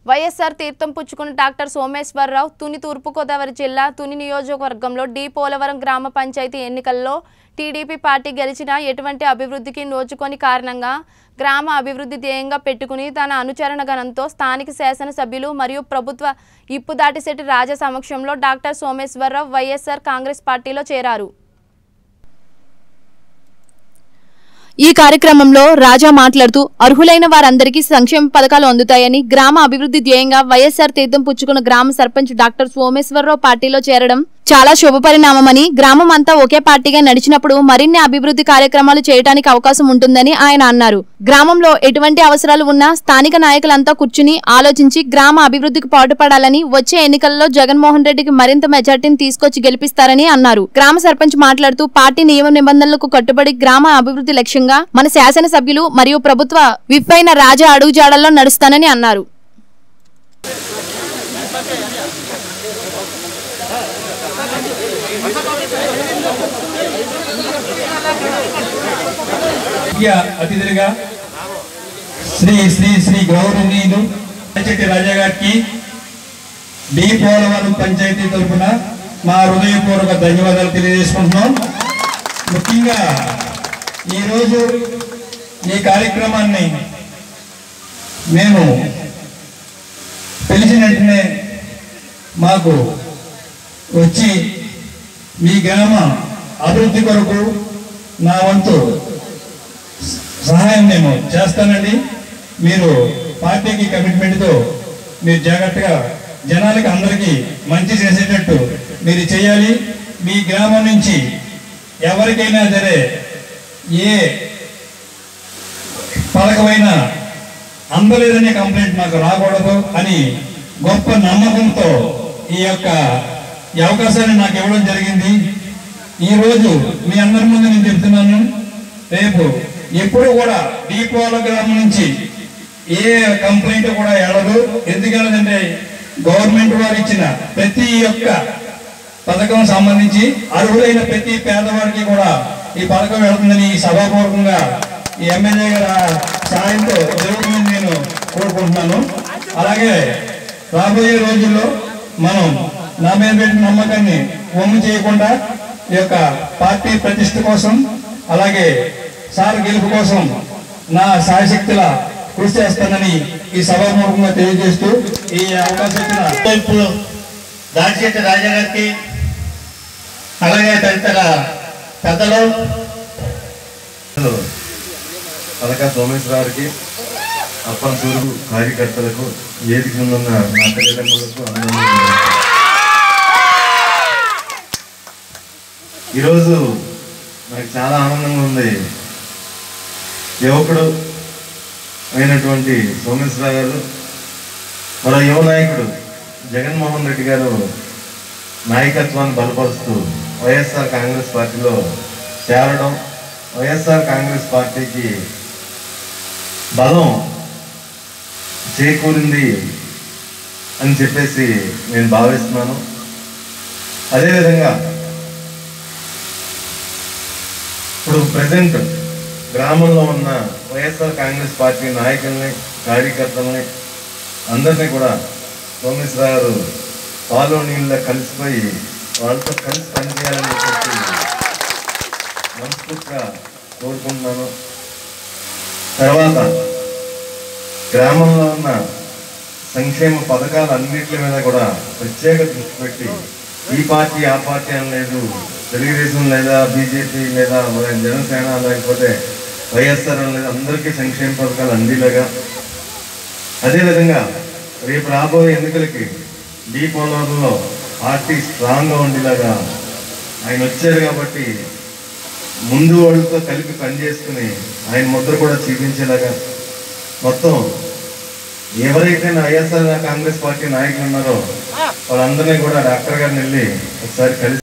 వైఎస్ఆర్ తీర్థం పుచ్చుకున్న డాక్టర్ సోమేశ్వరరావు తుని తూర్పుగోదావరి జిల్లా తుని నియోజకవర్గంలో డి పోలవరం గ్రామ పంచాయతీ ఎన్నికల్లో టీడీపీ పార్టీ గెలిచినా ఎటువంటి అభివృద్ధికి నోచుకొని కారణంగా గ్రామ అభివృద్ధి ధ్యేయంగా పెట్టుకుని తన అనుచరణ గణంతో స్థానిక శాసనసభ్యులు మరియు ప్రభుత్వ ఇప్పుదాటిశెట్టి రాజా సమక్షంలో డాక్టర్ సోమేశ్వరరావు వైఎస్ఆర్ కాంగ్రెస్ పార్టీలో చేరారు ఈ కార్యక్రమంలో రాజా మాట్లాడుతూ అర్హులైన వారందరికీ సంక్షేమ పథకాలు అందుతాయని గ్రామ అభివృద్ధి ధ్యేయంగా వైఎస్ఆర్ తీర్థం పుచ్చుకున్న గ్రామ సర్పంచ్ డాక్టర్ సోమేశ్వరరావు పార్టీలో చేరడం చాలా శుభపరిణామమని గ్రామం అంతా ఒకే పార్టీగా నడిచినప్పుడు మరిన్ని అభివృద్ధి కార్యక్రమాలు చేయడానికి అవకాశం ఉంటుందని ఆయన అన్నారు గ్రామంలో ఎటువంటి అవసరాలు ఉన్నా స్థానిక నాయకులంతా కూర్చుని ఆలోచించి గ్రామ అభివృద్ధికి పాటుపడాలని వచ్చే ఎన్నికల్లో జగన్మోహన్ రెడ్డికి మరింత మెజార్టీని తీసుకొచ్చి గెలిపిస్తారని అన్నారు గ్రామ సర్పంచ్ మాట్లాడుతూ పార్టీ నియమ నిబంధనలకు కట్టుబడి గ్రామ అభివృద్ధి లక్ష్యంగా మన శాసనసభ్యులు మరియు ప్రభుత్వ విప్ అయిన రాజా అడుగుజాడల్లో నడుస్తానని అన్నారు ముఖ్య అతిథులుగా శ్రీ శ్రీ శ్రీ గౌరవనీయులు చెట్టి రాజా గారికి డి పోలవరం పంచాయతీ తరఫున మా హృదయపూర్వక ధన్యవాదాలు తెలియజేసుకుంటున్నాం ముఖ్యంగా ఈరోజు ఈ కార్యక్రమాన్ని మేము పిలిచిన వెంటనే మాకు వచ్చి మీ గ్రామ అభివృద్ధి కొరకు నా వంతు సహాయం నేను చేస్తానండి మీరు పార్టీకి కమిట్మెంట్తో మీరు జాగ్రత్తగా జనాలకి అందరికీ మంచి చేసేటట్టు మీరు చేయాలి మీ గ్రామం నుంచి ఎవరికైనా సరే ఏ పథకమైనా అందలేదనే కంప్లైంట్ మాకు రాకూడదు అని గొప్ప నమ్మకంతో ఈ యొక్క ఈ అవకాశాన్ని నాకు ఇవ్వడం జరిగింది ఈ రోజు మీ అందరి ముందు నేను చెప్తున్నాను రేపు ఎప్పుడు కూడా దీపావళి గ్రామం నుంచి ఏ కంప్లైంట్ కూడా వెళ్ళదు ఎందుకంటే గవర్నమెంట్ వారు ఇచ్చిన ప్రతి ఒక్క పథకం సంబంధించి అర్హులైన ప్రతి పేదవాడికి కూడా ఈ పథకం వెళ్తుందని ఈ సభాపూర్వకంగా ఈ ఎమ్మెల్యే గారి సహాయంతో జరుగుతుందని నేను కోరుకుంటున్నాను అలాగే రాబోయే రోజుల్లో మనం నా మీద పెట్టిన నమ్మకాన్ని వమ్ము చేయకుండా ఈ యొక్క పార్టీ ప్రతిష్ట కోసం అలాగే సార్ గెలుపు కోసం నా సాయశక్తుల కృషి చేస్తానని ఈ సభాముఖంగా తెలియజేస్తూ ఈ అవకాశం ఇచ్చిన ఇప్పుడు దాడిశెట్టి రాజా గారికి అలాగే తదితర పెద్దలు పలక సోమేశ్వరరావుకి అప్పన్ సూరు కార్యకర్తలకు వేదిక ముందున్న నాటకములకు ఈరోజు నాకు చాలా ఆనందంగా ఉంది యువకుడు అయినటువంటి సోమేశ్వరరావు గారు మరో యువ నాయకుడు జగన్మోహన్ రెడ్డి గారు నాయకత్వాన్ని బలపరుస్తూ వైఎస్ఆర్ కాంగ్రెస్ పార్టీలో చేరడం వైఎస్ఆర్ కాంగ్రెస్ పార్టీకి బలం చేకూరింది అని చెప్పేసి నేను భావిస్తున్నాను అదేవిధంగా ఇప్పుడు ప్రజెంట్ గ్రామంలో ఉన్న వైఎస్ఆర్ కాంగ్రెస్ పార్టీ నాయకుల్ని కార్యకర్తల్ని అందరినీ కూడా సోమేశ్వర గారు పాలు నీళ్ళ కలిసిపోయి వాళ్ళతో కలిసి పనిచేయాలని చెప్పేసి మనస్ఫూర్తిగా కోరుకుంటున్నాను తర్వాత గ్రామంలో ఉన్న సంక్షేమ పథకాలు అన్నిటి మీద కూడా ప్రత్యేక దృష్టి పెట్టి ఈ పార్టీ ఆ పార్టీ అని లేదు తెలుగుదేశం లేదా బీజేపీ లేదా మన జనసేన లేకపోతే వైఎస్ఆర్ అని లేదు అందరికీ సంక్షేమ పథకాలు అందేలాగా అదేవిధంగా రేపు రాబోయే ఎన్నికలకి డీ పోలవరంలో పార్టీ స్ట్రాంగ్గా ఉండేలాగా ఆయన వచ్చారు కాబట్టి ముందు వాళ్ళతో కలిపి పనిచేసుకుని ఆయన ముద్ర కూడా చూపించేలాగా మొత్తం ఎవరైతే నా వైఎస్ఆర్ కాంగ్రెస్ పార్టీ నాయకులు ఉన్నారో వాళ్ళందరినీ కూడా డాక్టర్ గారిని వెళ్ళి ఒకసారి కలిసి